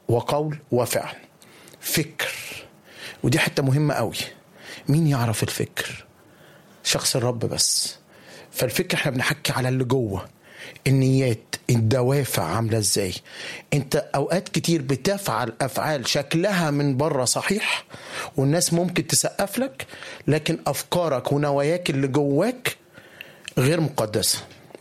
وقول وفعل فكر ودي حته مهمه قوي مين يعرف الفكر شخص الرب بس فالفكر احنا بنحكي على اللي جوه النيات الدوافع عامله ازاي انت اوقات كتير بتفعل افعال شكلها من بره صحيح والناس ممكن تسقف لك لكن افكارك ونواياك اللي جواك غير مقدسه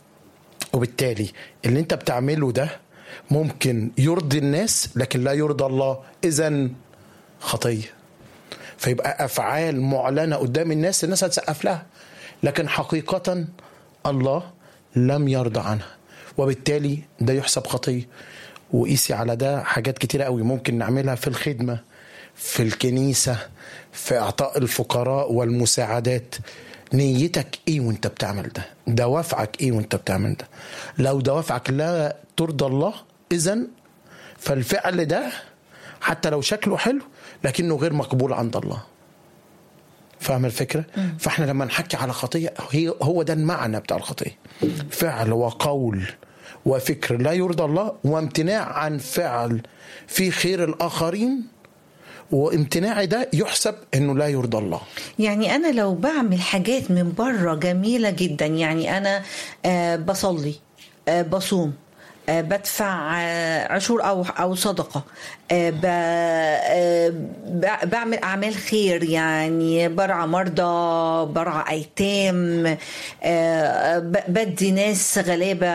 وبالتالي اللي انت بتعمله ده ممكن يرضي الناس لكن لا يرضى الله اذا خطيه فيبقى افعال معلنه قدام الناس الناس هتسقف لها لكن حقيقه الله لم يرضى عنها وبالتالي ده يحسب خطيه وقيسي على ده حاجات كتيرة قوي ممكن نعملها في الخدمة في الكنيسة في إعطاء الفقراء والمساعدات نيتك ايه وانت بتعمل ده دوافعك ايه وانت بتعمل ده لو دوافعك لا ترضى الله اذا فالفعل ده حتى لو شكله حلو لكنه غير مقبول عند الله فاهم الفكرة؟ فاحنا لما نحكي على خطية هي هو ده المعنى بتاع الخطية فعل وقول وفكر لا يرضى الله وامتناع عن فعل في خير الآخرين وامتناعي ده يحسب انه لا يرضى الله يعني انا لو بعمل حاجات من بره جميله جدا يعني انا آه بصلي آه بصوم آه بدفع آه عشور او او صدقه آه ب- آه ب- بعمل اعمال خير يعني برعى مرضى برعى ايتام آه ب- بدي ناس غلابه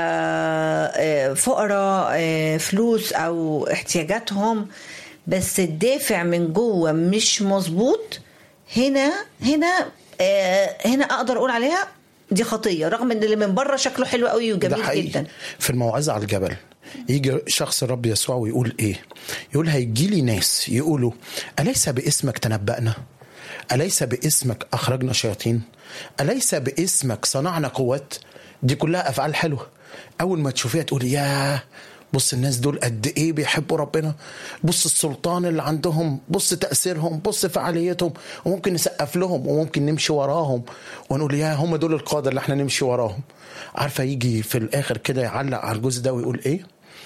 آه فقراء آه فلوس او احتياجاتهم بس الدافع من جوه مش مظبوط هنا هنا آه هنا اقدر اقول عليها دي خطيه رغم ان اللي من بره شكله حلو قوي ده وجميل حقيقي جدا في الموعظة على الجبل يجي شخص الرب يسوع ويقول ايه يقول هيجي لي ناس يقولوا أليس باسمك تنبأنا أليس باسمك أخرجنا شياطين أليس باسمك صنعنا قوات دي كلها أفعال حلوة أول ما تشوفيها تقول ياه بص الناس دول قد ايه بيحبوا ربنا بص السلطان اللي عندهم بص تأثيرهم بص فعاليتهم وممكن نسقف لهم وممكن نمشي وراهم ونقول يا هم دول القادة اللي احنا نمشي وراهم عارفة يجي في الآخر كده يعلق على الجزء ده ويقول ايه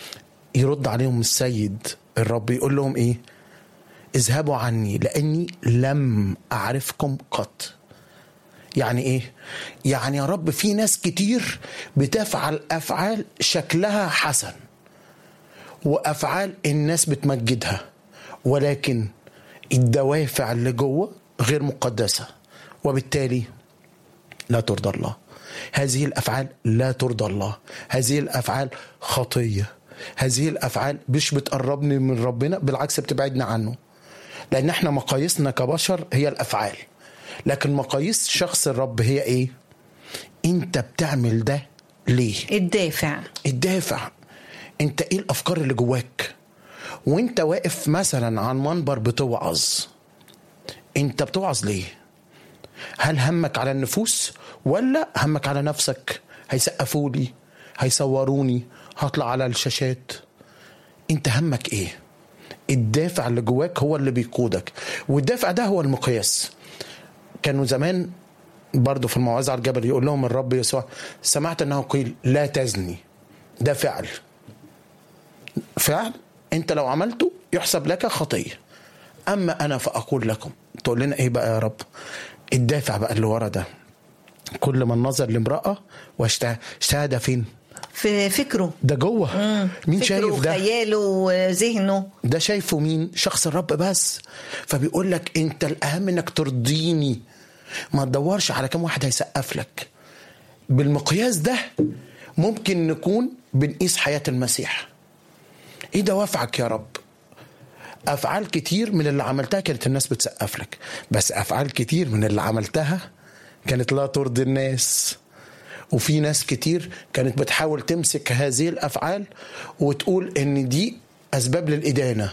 يرد عليهم السيد الرب يقول لهم ايه اذهبوا عني لاني لم اعرفكم قط يعني ايه يعني يا رب في ناس كتير بتفعل افعال شكلها حسن وافعال الناس بتمجدها ولكن الدوافع اللي جوه غير مقدسه وبالتالي لا ترضى الله هذه الافعال لا ترضى الله هذه الافعال خطيه هذه الافعال مش بتقربني من ربنا بالعكس بتبعدنا عنه لان احنا مقاييسنا كبشر هي الافعال لكن مقاييس شخص الرب هي ايه انت بتعمل ده ليه الدافع الدافع انت ايه الافكار اللي جواك وانت واقف مثلا عن منبر بتوعظ انت بتوعظ ليه هل همك على النفوس ولا همك على نفسك هيسقفوا لي هيصوروني هطلع على الشاشات انت همك ايه الدافع اللي جواك هو اللي بيقودك والدافع ده هو المقياس كانوا زمان برضه في الموعظة على الجبل يقول لهم الرب يسوع سمعت انه قيل لا تزني ده فعل فعل انت لو عملته يحسب لك خطيه اما انا فاقول لكم تقول لنا ايه بقى يا رب الدافع بقى اللي ورا ده كل من نظر لامراه واجتهد فين في فكره ده جوه مين فكره شايف ده وخياله وذهنه ده شايفه مين شخص الرب بس فبيقول لك انت الاهم انك ترضيني ما تدورش على كم واحد هيسقف لك بالمقياس ده ممكن نكون بنقيس حياة المسيح ايه دوافعك يا رب افعال كتير من اللي عملتها كانت الناس بتسقف لك بس افعال كتير من اللي عملتها كانت لا ترضي الناس وفي ناس كتير كانت بتحاول تمسك هذه الافعال وتقول ان دي اسباب للادانه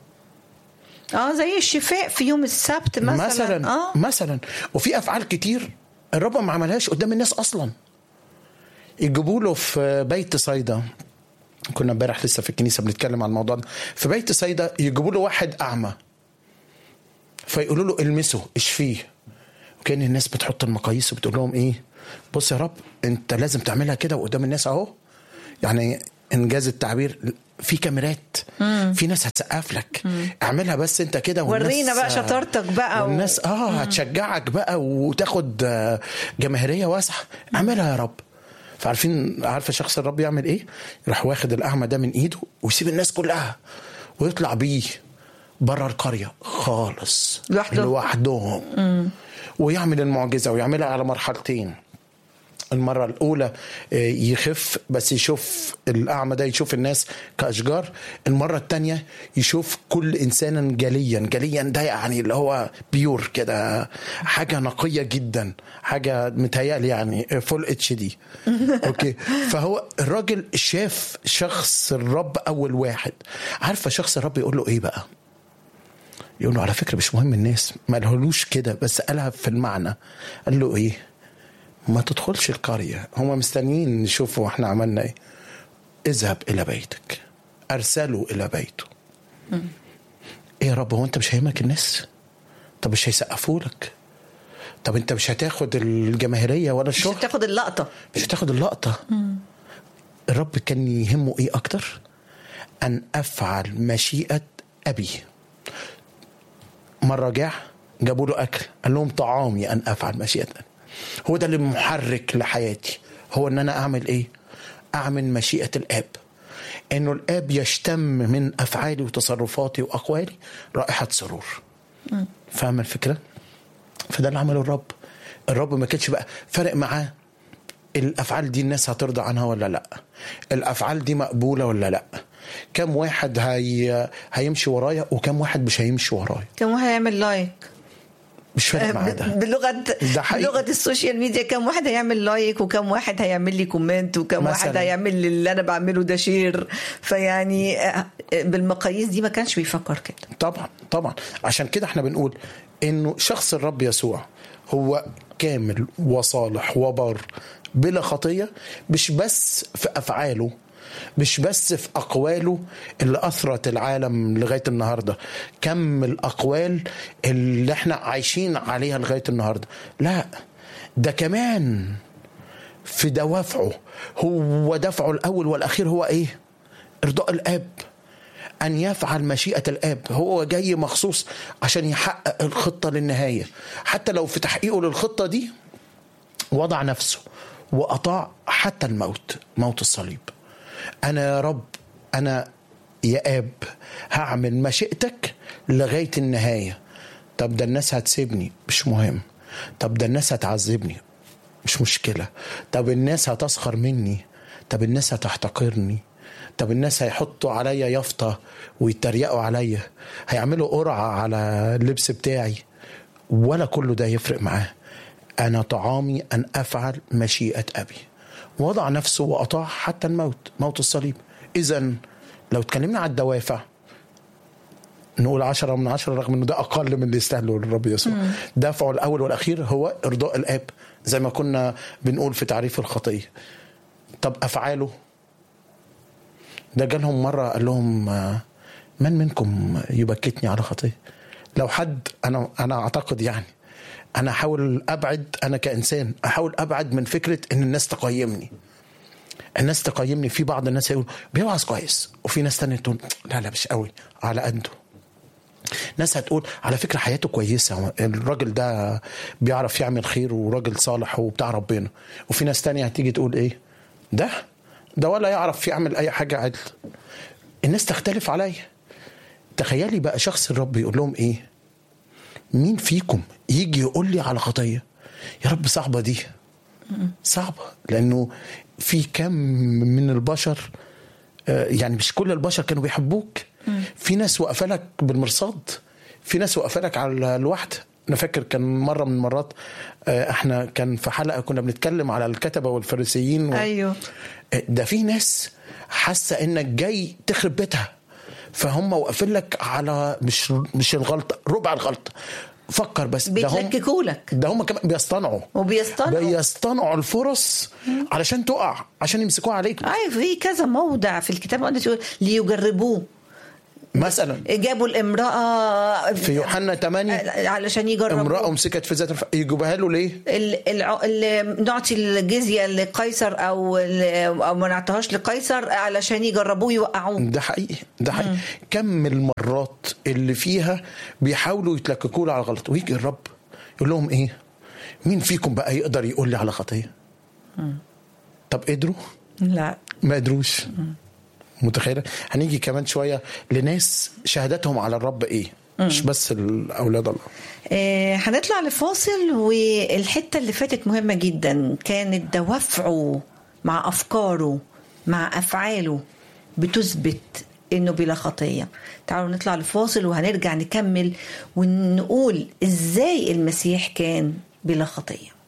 اه زي الشفاء في يوم السبت مثلا, مثلا اه مثلا وفي افعال كتير الرب ما عملهاش قدام الناس اصلا يجيبوا له في بيت صيدا كنا امبارح لسه في الكنيسه بنتكلم عن الموضوع ده في بيت صيدا يجيبوا له واحد اعمى فيقولوا له المسه اشفيه وكان الناس بتحط المقاييس وبتقول لهم ايه بص يا رب انت لازم تعملها كده وقدام الناس اهو يعني انجاز التعبير في كاميرات في ناس هتسقف لك اعملها بس انت كده والناس- ورينا بقى شطارتك بقى و- والناس اه هتشجعك بقى وتاخد آه، جماهيريه واسعه اعملها يا رب فعارفين عارفه شخص الرب يعمل ايه يروح واخد الاعمى ده من ايده ويسيب الناس كلها ويطلع بيه بره القريه خالص لوحده؟ لوحدهم ويعمل المعجزه ويعملها على مرحلتين المرة الأولى آه، يخف بس يشوف الأعمى ده يشوف الناس كأشجار المرة التانية يشوف كل إنسانا جليا جليا ده يعني اللي هو بيور كده حاجة نقية جدا حاجة متهيألي يعني فول اتش دي أوكي فهو الراجل شاف شخص الرب أول واحد عارفة شخص الرب يقول له إيه بقى يقول له على فكرة مش مهم الناس ما قالهولوش كده بس قالها في المعنى قال له إيه ما تدخلش القرية هم مستنيين يشوفوا احنا عملنا ايه اذهب الى بيتك ارسلوا الى بيته ايه يا رب هو انت مش هيهمك الناس طب مش هيسقفوا لك طب انت مش هتاخد الجماهيريه ولا مش الشهره تاخد اللقطه مش هتاخد اللقطه الرب كان يهمه ايه اكتر ان افعل مشيئه ابي مره جاع جابوا له اكل قال لهم طعامي ان افعل مشيئه أبي. هو ده اللي محرك لحياتي هو ان انا اعمل ايه اعمل مشيئه الاب انه الاب يشتم من افعالي وتصرفاتي واقوالي رائحه سرور فاهم الفكره فده اللي عمله الرب الرب ما كانش بقى فارق معاه الافعال دي الناس هترضى عنها ولا لا الافعال دي مقبوله ولا لا كم واحد هي... هيمشي ورايا وكم واحد مش هيمشي ورايا كم واحد هيعمل لايك مش فارق معاه ده بلغه ده حقيقي. بلغه السوشيال ميديا كم واحد هيعمل لايك وكم واحد هيعمل لي كومنت وكم واحد مثلاً. هيعمل لي اللي انا بعمله ده شير فيعني آه، بالمقاييس دي ما كانش بيفكر كده طبعا طبعا عشان كده احنا بنقول انه شخص الرب يسوع هو كامل وصالح وبار بلا خطيه مش بس في افعاله مش بس في اقواله اللي اثرت العالم لغايه النهارده كم الاقوال اللي احنا عايشين عليها لغايه النهارده لا ده كمان في دوافعه هو دفعه الاول والاخير هو ايه ارضاء الاب ان يفعل مشيئه الاب هو جاي مخصوص عشان يحقق الخطه للنهايه حتى لو في تحقيقه للخطه دي وضع نفسه واطاع حتى الموت موت الصليب انا يا رب انا يا اب هعمل مشيئتك لغايه النهايه طب ده الناس هتسيبني مش مهم طب ده الناس هتعذبني مش مشكله طب الناس هتسخر مني طب الناس هتحتقرني طب الناس هيحطوا عليا يافطه ويتريقوا عليا هيعملوا قرعه على اللبس بتاعي ولا كله ده يفرق معاه انا طعامي ان افعل مشيئه ابي وضع نفسه واطاع حتى الموت موت الصليب اذا لو اتكلمنا على الدوافع نقول عشرة من عشرة رغم انه ده اقل من اللي يستاهله الرب يسوع دافعه الاول والاخير هو ارضاء الاب زي ما كنا بنقول في تعريف الخطيه طب افعاله ده جالهم مره قال لهم آه، من منكم يبكتني على خطيه لو حد انا انا اعتقد يعني انا احاول ابعد انا كانسان احاول ابعد من فكره ان الناس تقيمني الناس تقيمني في بعض الناس يقول بيوعظ كويس وفي ناس تانية تقول لا لا مش قوي على قده ناس هتقول على فكرة حياته كويسة الراجل ده بيعرف يعمل خير وراجل صالح وبتاع ربنا وفي ناس تانية هتيجي تقول ايه ده ده ولا يعرف يعمل اي حاجة عدل الناس تختلف عليا تخيلي بقى شخص الرب يقول لهم ايه مين فيكم يجي يقول لي على خطية يا رب صعبة دي صعبة لأنه في كم من البشر آه، يعني مش كل البشر كانوا بيحبوك في ناس واقفه لك بالمرصاد في ناس واقفه لك على الواحده انا فاكر كان مره من المرات آه، احنا كان في حلقه كنا بنتكلم على الكتبه والفريسيين و... ايوه آه، ده في ناس حاسه انك جاي تخرب بيتها فهم واقفين لك على مش مش الغلطه ربع الغلطه فكر بس ده هم بيتلككوا لك ده هم كمان بيصطنعوا وبيصطنعوا بيصطنعوا الفرص علشان تقع عشان يمسكوها عليك ايوه في كذا موضع في الكتاب قلت تقول ليجربوه مثلا جابوا الامراه في يوحنا 8 علشان يجربوا امراه مسكت في ذات الف... يجيبوها له ليه؟ ال- الع- ال- نعطي الجزيه لقيصر او ال- او ما نعطيهاش لقيصر علشان يجربوه يوقعوه ده حقيقي ده حقيقي كم المرات اللي فيها بيحاولوا يتلككوا له على غلط ويجي الرب يقول لهم ايه مين فيكم بقى يقدر يقول لي على خطيه طب قدروا لا ما قدروش متخيله هنيجي كمان شويه لناس شهادتهم على الرب ايه مش بس الاولاد الله آه، هنطلع لفاصل والحته اللي فاتت مهمه جدا كانت دوافعه مع افكاره مع افعاله بتثبت انه بلا خطيه تعالوا نطلع لفاصل وهنرجع نكمل ونقول ازاي المسيح كان بلا خطيه